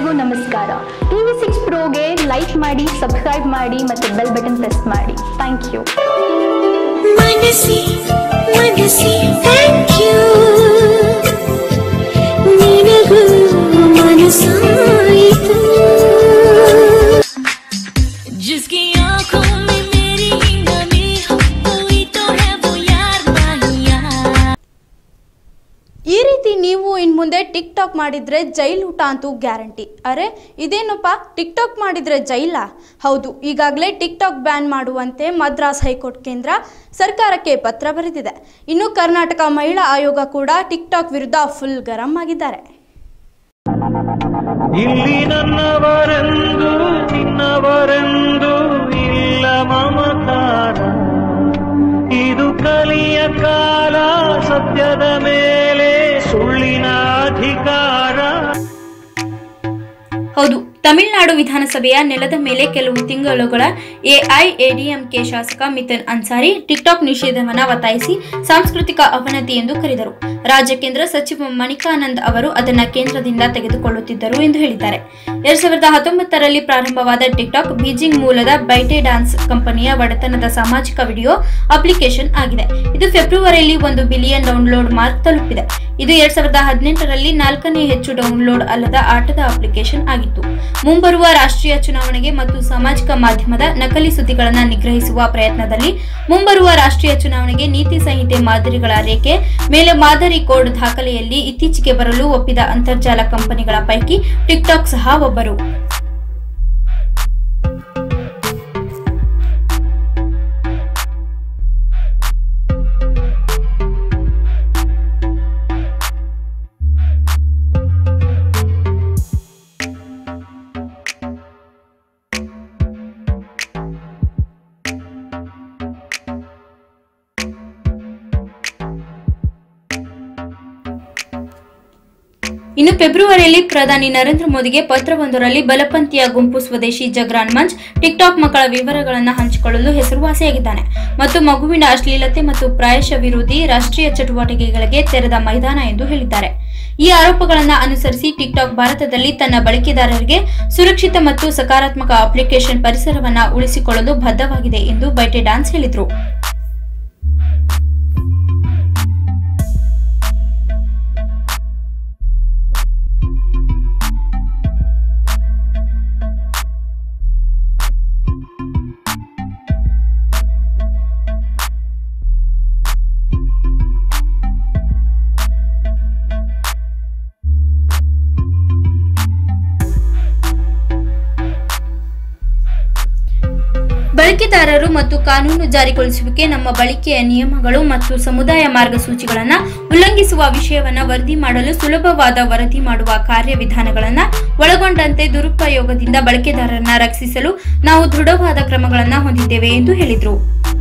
ಎಲ್ಲರಿಗೂ ನಮಸ್ಕಾರ TV six ಪ್ರೋಗೆ ಲೈಕ್ ಮಾಡಿ ಸಬ್ಸ್ಕ್ರೈಬ್ ಮಾಡಿ ಮತ್ತು ಬೆಲ್ ಬಟನ್ ಪ್ರೆಸ್ ಮಾಡಿ ಥ್ಯಾಂಕ್ ಯು ಮನಸ್ಸಿ ಮನಸ್ಸಿ ಥ್ಯಾಂಕ್ ಯು ನಿನಗೂ ಮನಸ್ಸಾಯಿತು जिसकी आंखों में मेरी नमी हो कोई तो है वो यार माहिया ಈ ರೀತಿ ನೀವು ಇನ್ನು ಮುಂದೆ ಟಿಕ್ ಟಾಕ್ ಮಾಡಿದ್ರೆ ಜೈಲ್ ಊಟ ಅಂತೂ ಗ್ಯಾರಂಟಿ ಅರೆ ಇದೇನಪ್ಪ ಟಿಕ್ ಟಾಕ್ ಮಾಡಿದ್ರೆ ಜೈಲಾ ಹೌದು ಈಗಾಗಲೇ ಟಿಕ್ ಟಾಕ್ ಬ್ಯಾನ್ ಮಾಡುವಂತೆ ಮದ್ರಾಸ್ ಹೈಕೋರ್ಟ್ ಕೇಂದ್ರ ಸರ್ಕಾರಕ್ಕೆ ಪತ್ರ ಬರೆದಿದೆ ಇನ್ನು ಕರ್ನಾಟಕ ಮಹಿಳಾ ಆಯೋಗ ಕೂಡ ಟಿಕ್ ಟಾಕ್ ವಿರುದ್ಧ ಫುಲ್ ಗರಂ ಆಗಿದ್ದಾರೆ ಇಲ್ಲಿ ನನ್ನವರೆಂದು ನಿನ್ನವರೆಂದು ಇಲ್ಲ ಮಮಕಾರ ಇದು ಕಲಿಯ ಕಾಲ ಸತ್ಯದ ಮೇಲೆ ಸುಳ್ಳಿನ ಅಧಿಕಾರ ಹೌದು ತಮಿಳುನಾಡು ವಿಧಾನಸಭೆಯ ನೆಲದ ಮೇಲೆ ಕೆಲವು ತಿಂಗಳುಗಳ ಎಐಎಡಿಎಂಕೆ ಶಾಸಕ ಮಿಥುನ್ ಅನ್ಸಾರಿ ಟಿಕ್ಟಾಕ್ ನಿಷೇಧವನ್ನು ಒತ್ತಾಯಿಸಿ ಸಾಂಸ್ಕೃತಿಕ ಅವನತಿ ಎಂದು ಕರೆದರು ರಾಜ್ಯ ಕೇಂದ್ರ ಸಚಿವ ಮಣಿಕಾನಂದ್ ಅವರು ಅದನ್ನ ಕೇಂದ್ರದಿಂದ ತೆಗೆದುಕೊಳ್ಳುತ್ತಿದ್ದರು ಎಂದು ಹೇಳಿದ್ದಾರೆ ಎರಡ್ ಸಾವಿರದ ಹತ್ತೊಂಬತ್ತರಲ್ಲಿ ಪ್ರಾರಂಭವಾದ ಟಿಕ್ಟಾಕ್ ಬೀಜಿಂಗ್ ಮೂಲದ ಬೈಟೆ ಡಾನ್ಸ್ ಕಂಪನಿಯ ಒಡೆತನದ ಸಾಮಾಜಿಕ ವಿಡಿಯೋ ಅಪ್ಲಿಕೇಶನ್ ಆಗಿದೆ ಇದು ಫೆಬ್ರವರಿಯಲ್ಲಿ ಒಂದು ಬಿಲಿಯನ್ ಡೌನ್ಲೋಡ್ ಮಾರ್ಕ್ ತಲುಪಿದೆ ಇದು ಎರಡ್ ಸಾವಿರದ ಹದಿನೆಂಟರಲ್ಲಿ ನಾಲ್ಕನೇ ಹೆಚ್ಚು ಡೌನ್ಲೋಡ್ ಅಲ್ಲದ ಆಟದ ಅಪ್ಲಿಕೇಶನ್ ಆಗಿತ್ತು ಮುಂಬರುವ ರಾಷ್ಟ್ರೀಯ ಚುನಾವಣೆಗೆ ಮತ್ತು ಸಾಮಾಜಿಕ ಮಾಧ್ಯಮದ ನಕಲಿ ಸುದ್ದಿಗಳನ್ನು ನಿಗ್ರಹಿಸುವ ಪ್ರಯತ್ನದಲ್ಲಿ ಮುಂಬರುವ ರಾಷ್ಟ್ರೀಯ ಚುನಾವಣೆಗೆ ನೀತಿ ಸಂಹಿತೆ ಮಾದರಿಗಳ ರೇಖೆ ಮೇಲೆ ಮಾದರಿ ಕೋಡ್ ದಾಖಲೆಯಲ್ಲಿ ಇತ್ತೀಚೆಗೆ ಬರಲು ಒಪ್ಪಿದ ಅಂತರ್ಜಾಲ ಕಂಪನಿಗಳ ಪೈಕಿ ಟಿಕ್ಟಾಕ್ ಸಹ ಒಬ್ಬರು ಇನ್ನು ಫೆಬ್ರವರಿಯಲ್ಲಿ ಪ್ರಧಾನಿ ನರೇಂದ್ರ ಮೋದಿಗೆ ಪತ್ರವೊಂದರಲ್ಲಿ ಬಲಪಂಥೀಯ ಗುಂಪು ಸ್ವದೇಶಿ ಜಗ್ರಾನ್ ಮಂಚ್ ಟಿಕ್ಟಾಕ್ ಮಕ್ಕಳ ವಿವರಗಳನ್ನು ಹಂಚಿಕೊಳ್ಳಲು ಹೆಸರುವಾಸಿಯಾಗಿದ್ದಾನೆ ಮತ್ತು ಮಗುವಿನ ಅಶ್ಲೀಲತೆ ಮತ್ತು ಪ್ರಾಯಶ ವಿರೋಧಿ ರಾಷ್ಟ್ರೀಯ ಚಟುವಟಿಕೆಗಳಿಗೆ ತೆರೆದ ಮೈದಾನ ಎಂದು ಹೇಳಿದ್ದಾರೆ ಈ ಆರೋಪಗಳನ್ನು ಅನುಸರಿಸಿ ಟಿಕ್ಟಾಕ್ ಭಾರತದಲ್ಲಿ ತನ್ನ ಬಳಕೆದಾರರಿಗೆ ಸುರಕ್ಷಿತ ಮತ್ತು ಸಕಾರಾತ್ಮಕ ಅಪ್ಲಿಕೇಶನ್ ಪರಿಸರವನ್ನು ಉಳಿಸಿಕೊಳ್ಳಲು ಬದ್ಧವಾಗಿದೆ ಎಂದು ಬೈಟೆ ಡಾನ್ಸ್ ಹೇಳಿದರು ಬಳಕೆದಾರರು ಮತ್ತು ಕಾನೂನು ಜಾರಿಗೊಳಿಸುವಿಕೆ ನಮ್ಮ ಬಳಕೆಯ ನಿಯಮಗಳು ಮತ್ತು ಸಮುದಾಯ ಮಾರ್ಗಸೂಚಿಗಳನ್ನು ಉಲ್ಲಂಘಿಸುವ ವಿಷಯವನ್ನು ವರದಿ ಮಾಡಲು ಸುಲಭವಾದ ವರದಿ ಮಾಡುವ ಕಾರ್ಯವಿಧಾನಗಳನ್ನು ಒಳಗೊಂಡಂತೆ ದುರುಪಯೋಗದಿಂದ ಬಳಕೆದಾರರನ್ನ ರಕ್ಷಿಸಲು ನಾವು ದೃಢವಾದ ಕ್ರಮಗಳನ್ನು ಹೊಂದಿದ್ದೇವೆ ಎಂದು ಹೇಳಿದರು